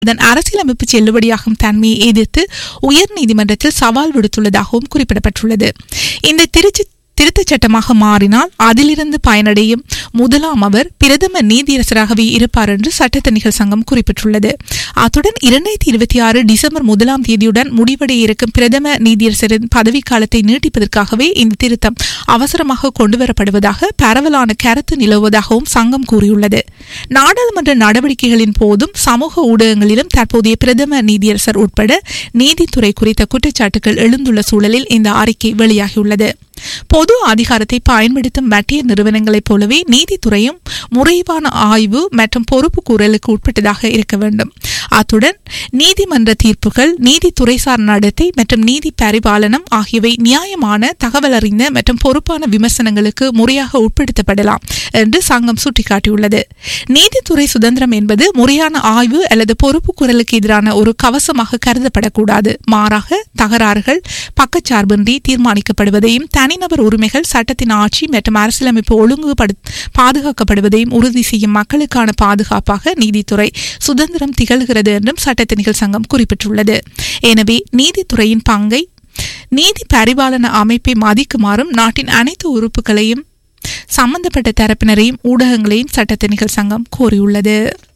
அதன் அரசியலமைப்பு செல்லுபடியாகும் தன்மையை எதிர்த்து உயர்நீதிமன்றத்தில் சவால் விடுத்துள்ளதாகவும் குறிப்பிடப்பட்டுள்ளது இந்த திருச்சி திருத்தச் சட்டமாக மாறினால் அதிலிருந்து பயனடையும் முதலாம் அவர் பிரதம நீதியரசராகவே இருப்பார் என்று சட்டத்தணிகள் சங்கம் குறிப்பிட்டுள்ளது அத்துடன் இரண்டாயிரத்தி இருபத்தி ஆறு டிசம்பர் முதலாம் தேதியுடன் முடிவடைய இருக்கும் பிரதம நீதியரசரின் பதவிக்காலத்தை நீட்டிப்பதற்காகவே இந்த திருத்தம் அவசரமாக கொண்டுவரப்படுவதாக பரவலான கருத்து நிலவுவதாகவும் சங்கம் கூறியுள்ளது நாடாளுமன்ற நடவடிக்கைகளின் போதும் சமூக ஊடகங்களிலும் தற்போதைய பிரதம நீதியரசர் உட்பட நீதித்துறை குறித்த குற்றச்சாட்டுகள் எழுந்துள்ள சூழலில் இந்த அறிக்கை வெளியாகியுள்ளது பொது அதிகாரத்தை பயன்படுத்தும் மத்திய நிறுவனங்களைப் போலவே நீதித்துறையும் முறைவான ஆய்வு மற்றும் பொறுப்பு கூறலுக்கு உட்பட்டதாக இருக்க வேண்டும் அத்துடன் நீதிமன்ற தீர்ப்புகள் நீதித்துறைசார் நடத்தை மற்றும் நீதி பரிபாலனம் ஆகியவை நியாயமான தகவல் அறிந்த மற்றும் பொறுப்பான விமர்சனங்களுக்கு முறையாக உட்படுத்தப்படலாம் என்று சங்கம் சுட்டிக்காட்டியுள்ளது நீதித்துறை சுதந்திரம் என்பது முறையான ஆய்வு அல்லது பொறுப்பு குரலுக்கு எதிரான ஒரு கவசமாக கருதப்படக்கூடாது மாறாக தகராறுகள் பக்கச்சார்பின்றி தீர்மானிக்கப்படுவதையும் தனிநபர் உரிமைகள் சட்டத்தின் ஆட்சி மற்றும் அரசியலமைப்பு ஒழுங்குபடு பாதுகாக்கப்படுவதையும் உறுதி செய்யும் மக்களுக்கான பாதுகாப்பாக நீதித்துறை சுதந்திரம் திகழ்கிறது என்றும் சட்டத்திணிகள் சங்கம் குறிப்பிட்டுள்ளது எனவே நீதித்துறையின் பங்கை நீதி பரிபாலன அமைப்பை மதிக்குமாறும் நாட்டின் அனைத்து உறுப்புகளையும் சம்பந்தப்பட்ட தரப்பினரையும் ஊடகங்களையும் சட்டத்திணிகள் சங்கம் கோரியுள்ளது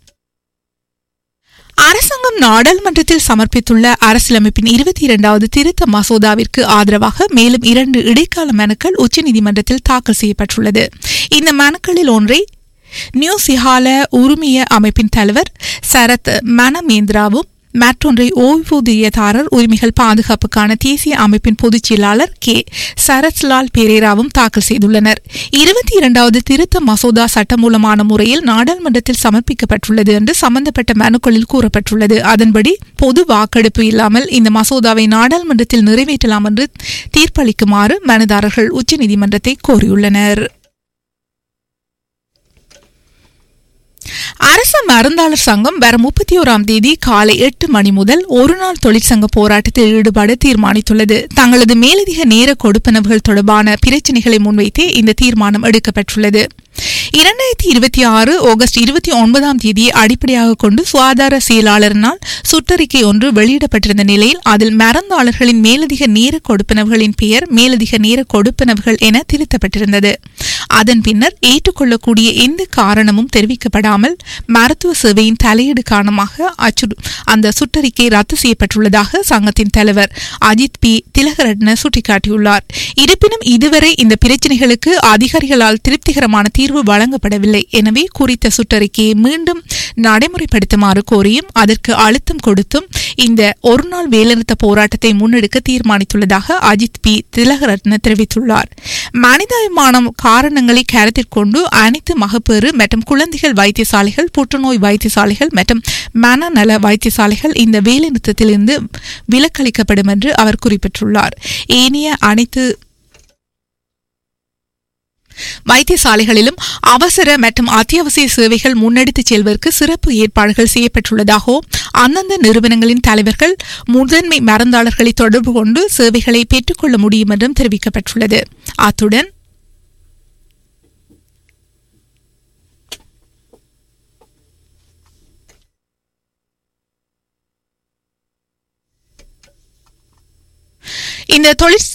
அரசாங்கம் நாடாளுமன்றத்தில் சமர்ப்பித்துள்ள அரசியலமைப்பின் இருபத்தி இரண்டாவது திருத்த மசோதாவிற்கு ஆதரவாக மேலும் இரண்டு இடைக்கால மனுக்கள் உச்சநீதிமன்றத்தில் தாக்கல் செய்யப்பட்டுள்ளது இந்த மனுக்களில் ஒன்றை நியூ சிஹால உரிமைய அமைப்பின் தலைவர் சரத் மனமேந்திராவும் மற்றொன்றை ஓய்வூதியதாரர் உரிமைகள் பாதுகாப்புக்கான தேசிய அமைப்பின் பொதுச் செயலாளர் கே சரத்லால் பெரேராவும் தாக்கல் செய்துள்ளனர் இருபத்தி இரண்டாவது திருத்த மசோதா சட்டமூலமான முறையில் நாடாளுமன்றத்தில் சமர்ப்பிக்கப்பட்டுள்ளது என்று சம்பந்தப்பட்ட மனுக்களில் கூறப்பட்டுள்ளது அதன்படி பொது வாக்கெடுப்பு இல்லாமல் இந்த மசோதாவை நாடாளுமன்றத்தில் நிறைவேற்றலாம் என்று தீர்ப்பளிக்குமாறு மனுதாரர்கள் உச்சநீதிமன்றத்தை கோரியுள்ளனர் அரச மருந்தாளர் சங்கம் வரும் முப்பத்தி ஓராம் தேதி காலை எட்டு மணி முதல் ஒரு நாள் தொழிற்சங்க போராட்டத்தில் ஈடுபட தீர்மானித்துள்ளது தங்களது மேலதிக நேர கொடுப்பனவுகள் தொடர்பான பிரச்சினைகளை முன்வைத்தே இந்த தீர்மானம் எடுக்கப்பட்டுள்ளது இரண்டாயிரத்தி இருபத்தி ஆறு ஆகஸ்ட் இருபத்தி ஒன்பதாம் தேதியை அடிப்படையாக கொண்டு சுகாதார செயலாளரினால் சுற்றறிக்கை ஒன்று வெளியிடப்பட்டிருந்த நிலையில் அதில் மருந்தாளர்களின் மேலதிக நேர கொடுப்பனவுகளின் பெயர் மேலதிக நேர கொடுப்பனவுகள் என திருத்தப்பட்டிருந்தது அதன் பின்னர் ஏற்றுக்கொள்ளக்கூடிய எந்த காரணமும் தெரிவிக்கப்படாமல் மருத்துவ சேவையின் தலையீடு காரணமாக அச்சு அந்த சுற்றறிக்கை ரத்து செய்யப்பட்டுள்ளதாக சங்கத்தின் தலைவர் அஜித் பி திலகரட்ன சுட்டிக்காட்டியுள்ளார் இருப்பினும் இதுவரை இந்த பிரச்சினைகளுக்கு அதிகாரிகளால் திருப்திகரமான தீர்வு வழங்கப்படவில்லை எனவே குறித்த சுற்றறிக்கையை மீண்டும் நடைமுறைப்படுத்துமாறு கோரியும் அதற்கு அழுத்தம் கொடுத்தும் இந்த ஒருநாள் வேலைநிறுத்த போராட்டத்தை முன்னெடுக்க தீர்மானித்துள்ளதாக அஜித் பி திலகரத்ன தெரிவித்துள்ளார் மனிதாபிமானம் காரணங்களை கருத்தில் கொண்டு அனைத்து மகப்பேறு மற்றும் குழந்தைகள் வைத்தியசாலைகள் புற்றுநோய் வைத்தியசாலைகள் மற்றும் மனநல வைத்தியசாலைகள் இந்த வேலைநிறுத்தத்திலிருந்து விலக்களிக்கப்படும் என்று அவர் குறிப்பிட்டுள்ளார் ஏனைய அனைத்து வைத்தியசாலைகளிலும் அவசர மற்றும் அத்தியாவசிய சேவைகள் முன்னெடுத்துச் செல்வதற்கு சிறப்பு ஏற்பாடுகள் செய்யப்பட்டுள்ளதாகவும் அந்தந்த நிறுவனங்களின் தலைவர்கள் முதன்மை மருந்தாளர்களை தொடர்பு கொண்டு சேவைகளை பெற்றுக்கொள்ள முடியும் என்றும் தெரிவிக்கப்பட்டுள்ளது அத்துடன் இந்த தொழிற்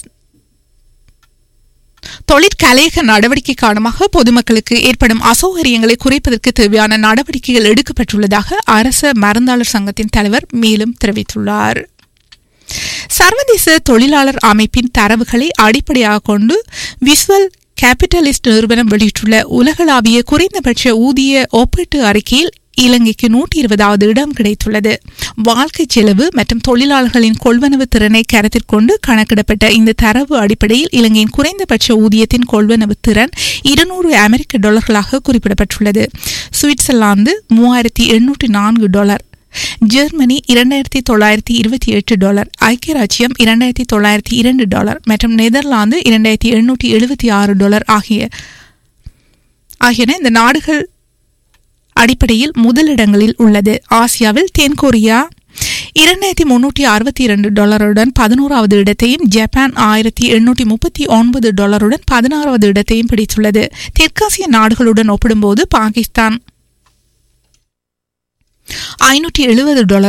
தொழிற்கலையக நடவடிக்கை காரணமாக பொதுமக்களுக்கு ஏற்படும் அசௌகரியங்களை குறைப்பதற்கு தேவையான நடவடிக்கைகள் எடுக்கப்பட்டுள்ளதாக அரச மருந்தாளர் சங்கத்தின் தலைவர் மேலும் தெரிவித்துள்ளார் சர்வதேச தொழிலாளர் அமைப்பின் தரவுகளை அடிப்படையாக கொண்டு விஸ்வல் கேபிட்டலிஸ்ட் நிறுவனம் வெளியிட்டுள்ள உலகளாவிய குறைந்தபட்ச ஊதிய ஒப்பீட்டு அறிக்கையில் இலங்கைக்கு நூற்றி இருபதாவது இடம் கிடைத்துள்ளது வாழ்க்கை செலவு மற்றும் தொழிலாளர்களின் கொள்வனவு திறனை கருத்தில் கொண்டு கணக்கிடப்பட்ட இந்த தரவு அடிப்படையில் இலங்கையின் குறைந்தபட்ச ஊதியத்தின் கொள்வனவு திறன் இருநூறு அமெரிக்க டாலர்களாக குறிப்பிடப்பட்டுள்ளது சுவிட்சர்லாந்து மூவாயிரத்தி எண்ணூற்றி நான்கு டாலர் ஜெர்மனி இரண்டாயிரத்தி தொள்ளாயிரத்தி இருபத்தி எட்டு டாலர் ஐக்கிய ராஜ்யம் இரண்டாயிரத்தி தொள்ளாயிரத்தி இரண்டு டாலர் மற்றும் நெதர்லாந்து இரண்டாயிரத்தி எண்ணூற்றி எழுபத்தி ஆறு டாலர் ஆகிய ஆகியன இந்த நாடுகள் அடிப்படையில் முதலிடங்களில் உள்ளது ஆசியாவில் தென்கொரியா இரண்டாயிரத்தி முன்னூற்றி அறுபத்தி இரண்டு டாலருடன் பதினோராவது இடத்தையும் ஜப்பான் ஆயிரத்தி எண்ணூற்றி முப்பத்தி ஒன்பது டாலருடன் பதினாறாவது இடத்தையும் பிடித்துள்ளது தெற்காசிய நாடுகளுடன் ஒப்பிடும்போது பாகிஸ்தான் ஐநூற்றி எழுபது டாலர்